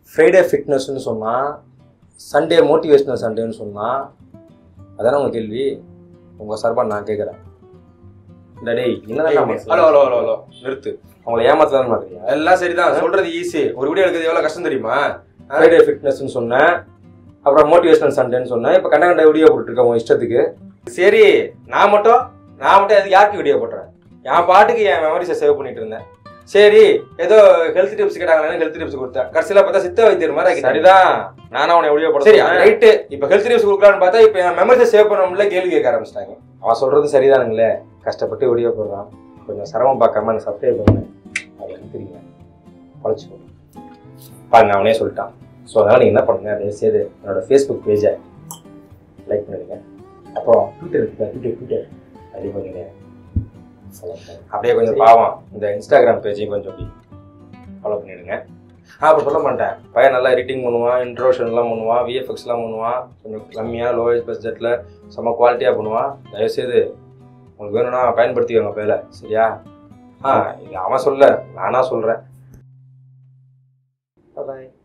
Friday ஃபிட்னஸ்னு சொன்னால் Sunday motivational சண்டேன்னு சொன்னால் அதானே உங்கள் கேள்வி உங்கள் சார்பாக நான் கேட்குறேன் இந்த டேய் என்னதான் ஹலோ ஹலோ ஹலோ ஹலோ நிறுத்து அவங்கள ஏமாத்தலாம் மாட்டீங்க எல்லாம் சரிதான் சொல்றது ஈஸி ஒரு வீடியோ எடுக்கிறது எவ்வளவு கஷ்டம் தெரியுமா ஃப்ரைடே ஃபிட்னஸ்னு சொன்னேன் அப்புறம் மோட்டிவேஷனல் சண்டேன்னு சொன்னேன் இப்போ கண்ட கண்ட வீடியோ போட்டுருக்கேன் உன் இஷ்டத்துக்கு சரி நான் மட்டும் நான் மட்டும் எதுக்கு யாருக்கு வீடியோ போட்டுறேன் என் பாட்டுக்கு என் மெமரிஸை சேவ் பண்ணிட்டு இருந்தேன் சரி ஏதோ ஹெல்த் டிப்ஸ் கேட்டாங்களே ஹெல்த் டிப்ஸ் கொடுத்தேன் கடைசியில பார்த்தா சித்த வைத்தியர் மாதிரி ஆக்கிட்டாங்க. சரிதான் நானும் அவனை வீடியோ போட சரி சொன்னேன். ரைட்டு இப்போ ஹெல்த் டிப்ஸ் கொடுக்கலான்னு பார்த்தா இப்போ என் மெமரிஸை சேவ் பண்ண முடியல கேள்வி கேட்க ஆரம்பிச்சிட்டாங்க அவன் சொல்றது சரிதானுங்களே கஷ்டப்பட்டு வீடியோ போடுறான் கொஞ்சம் சிரமம் பார்க்காம எனக்கு சப்ஸ்கிரைப் பண்ணு அது எனக்கு தெரியுங்க பழச்சிக்கோ பாருங்க அவனே சொல்லிட்டான் ஸோ அதனால் நீங்கள் என்ன பண்ணுங்க தயவு செய்து என்னோட ஃபேஸ்புக் பேஜை லைக் பண்ணிடுங்க அப்புறம் ட்விட்டர் இருக்குல்ல, ட்விட்டர் ட்விட்டர் அதே பண்ணிடுங்க follow பண்ணுங்க. அப்படியே கொஞ்சம் பாவம் இந்த இன்ஸ்டாகிராம் பேஜையும் கொஞ்சம் அப்படி ஃபாலோ பண்ணிடுங்க ஆ அப்போ சொல்ல மாட்டேன் பையன் நல்லா எடிட்டிங் பண்ணுவான் இன்ட்ரோஷன்லாம் பண்ணுவான் விஎஃப்எக்ஸ்லாம் பண்ணுவான் கொஞ்சம் கம்மியாக லோயஸ்ட் பட்ஜெட்டில் செம்ம குவாலிட்டியாக பண்ணுவான் தயவுசெய்து உங்களுக்கு வேணும்னா பயன்படுத்திக்கோங்க பேல சரியா ஆ இது அவன் சொல்ல நானா சொல்கிறேன் பாய்